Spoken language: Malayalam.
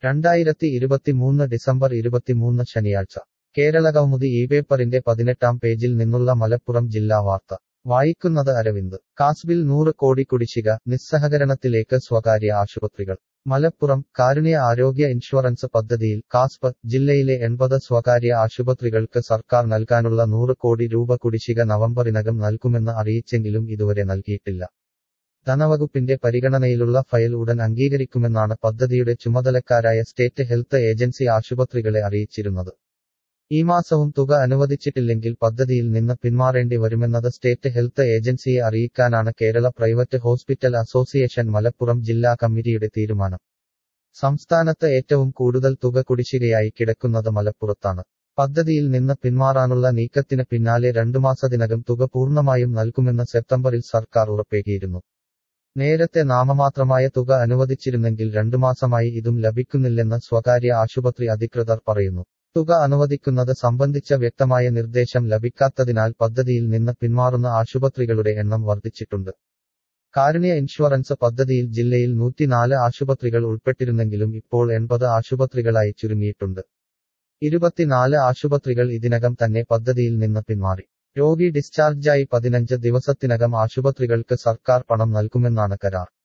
രണ്ടായിരത്തി ഇരുപത്തിമൂന്ന് ഡിസംബർ ഇരുപത്തിമൂന്ന് ശനിയാഴ്ച കേരള കൗമുദി ഈ പേപ്പറിന്റെ പതിനെട്ടാം പേജിൽ നിന്നുള്ള മലപ്പുറം ജില്ലാ വാർത്ത വായിക്കുന്നത് അരവിന്ദ് കാസ്ബിൽ നൂറ് കോടി കുടിശ്ശിക നിസ്സഹകരണത്തിലേക്ക് സ്വകാര്യ ആശുപത്രികൾ മലപ്പുറം കാരുണ്യ ആരോഗ്യ ഇൻഷുറൻസ് പദ്ധതിയിൽ കാസ്പ് ജില്ലയിലെ എൺപത് സ്വകാര്യ ആശുപത്രികൾക്ക് സർക്കാർ നൽകാനുള്ള നൂറ് കോടി രൂപ കുടിശ്ശിക നവംബറിനകം നൽകുമെന്ന് അറിയിച്ചെങ്കിലും ഇതുവരെ നൽകിയിട്ടില്ല ധനവകുപ്പിന്റെ പരിഗണനയിലുള്ള ഫയൽ ഉടൻ അംഗീകരിക്കുമെന്നാണ് പദ്ധതിയുടെ ചുമതലക്കാരായ സ്റ്റേറ്റ് ഹെൽത്ത് ഏജൻസി ആശുപത്രികളെ അറിയിച്ചിരുന്നത് ഈ മാസവും തുക അനുവദിച്ചിട്ടില്ലെങ്കിൽ പദ്ധതിയിൽ നിന്ന് പിന്മാറേണ്ടി വരുമെന്നത് സ്റ്റേറ്റ് ഹെൽത്ത് ഏജൻസിയെ അറിയിക്കാനാണ് Kerala private hospital association Malappuram ജില്ലാ കമ്മിറ്റിയുടെ തീരുമാനം സംസ്ഥാനത്ത് ഏറ്റവും കൂടുതൽ തുക കുടിശ്ശികയായി കിടക്കുന്നത് മലപ്പുറത്താണ് പദ്ധതിയിൽ നിന്ന് പിന്മാറാനുള്ള നീക്കത്തിന് പിന്നാലെ രണ്ടു മാസത്തിനകം തുക പൂർണ്ണമായും നൽകുമെന്ന് സെപ്റ്റംബറിൽ സർക്കാർ ഉറപ്പേകിയിരുന്നു നേരത്തെ നാമമാത്രമായ തുക അനുവദിച്ചിരുന്നെങ്കിൽ രണ്ടു മാസമായി ഇതും ലഭിക്കുന്നില്ലെന്ന് സ്വകാര്യ ആശുപത്രി അധികൃതർ പറയുന്നു തുക അനുവദിക്കുന്നത് സംബന്ധിച്ച വ്യക്തമായ നിർദ്ദേശം ലഭിക്കാത്തതിനാൽ പദ്ധതിയിൽ നിന്ന് പിന്മാറുന്ന ആശുപത്രികളുടെ എണ്ണം വർദ്ധിച്ചിട്ടുണ്ട് കാരുണ്യ ഇൻഷുറൻസ് പദ്ധതിയിൽ ജില്ലയിൽ നൂറ്റിനാല് ആശുപത്രികൾ ഉൾപ്പെട്ടിരുന്നെങ്കിലും ഇപ്പോൾ എൺപത് ആശുപത്രികളായി ചുരുങ്ങിയിട്ടുണ്ട് ഇരുപത്തിനാല് ആശുപത്രികൾ ഇതിനകം തന്നെ പദ്ധതിയിൽ നിന്ന് പിന്മാറി രോഗി ഡിസ്ചാർജായി പതിനഞ്ച് ദിവസത്തിനകം ആശുപത്രികൾക്ക് സർക്കാർ പണം നൽകുമെന്നാണ് കരാർ